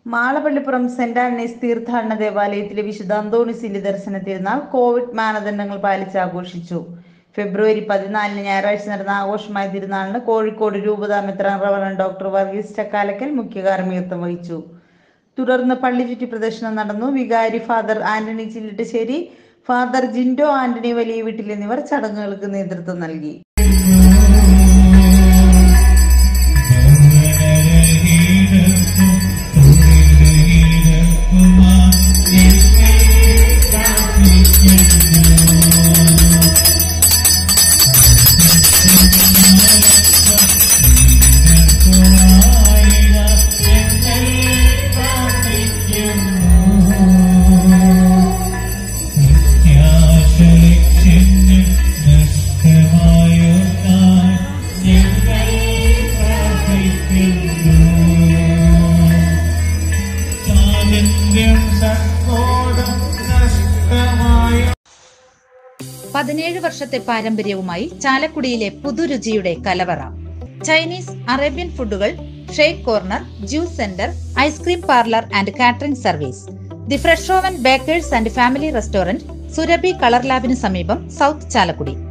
മാളപ്പള്ളിപ്പുറം saint Antony's തീർത്ഥാടന ദേവാലയത്തിലെ വിശുദ്ധ അന്തോണിസിലി ദർശന തിരുനാൾ കോവിഡ് മാനദണ്ഡങ്ങൾ പാലിച്ച് ആഘോഷിച്ചു ഫെബ്രുവരി പതിനാലിന് ഞായറാഴ്ച നടന്ന ആഘോഷമായ തിരുനാളിന് കോഴിക്കോട് രൂപതാ മെത്രാൻ റവറൻ ഡോക്ടർ വർഗീസ് ചക്കാലക്കൽ മുഖ്യ കാർമ്മികത്വം വഹിച്ചു തുടർന്ന് പള്ളി ചുറ്റി പ്രദർശനം നടന്നു വികാരി father Antony Chillittassery father Jindo Antony വലിയ വീട്ടിൽ എന്നിവർ ചടങ്ങുകൾക്ക് നേതൃത്വം നൽകി പ്രത്യാശലക്ഷ്യങ്ങൾ നഷ്ടമായോ താൻ ഞങ്ങൾ പ്രാർത്ഥിക്കുന്നു സ്വാതന്ത്ര്യം സത്ബോധം നഷ്ടമായോ പതിനേഴ് വർഷത്തെ പാരമ്പര്യവുമായി ചാലക്കുടിയിലെ പുതുരുചിയുടെ കലവറ ചൈനീസ് അറേബ്യൻ ഫുഡുകൾ shake corner juice centre ice cream parlour and catering service the fresh oven bakers and family restaurant Surabhi colour ലാബിന് സമീപം സൗത്ത് ചാലക്കുടി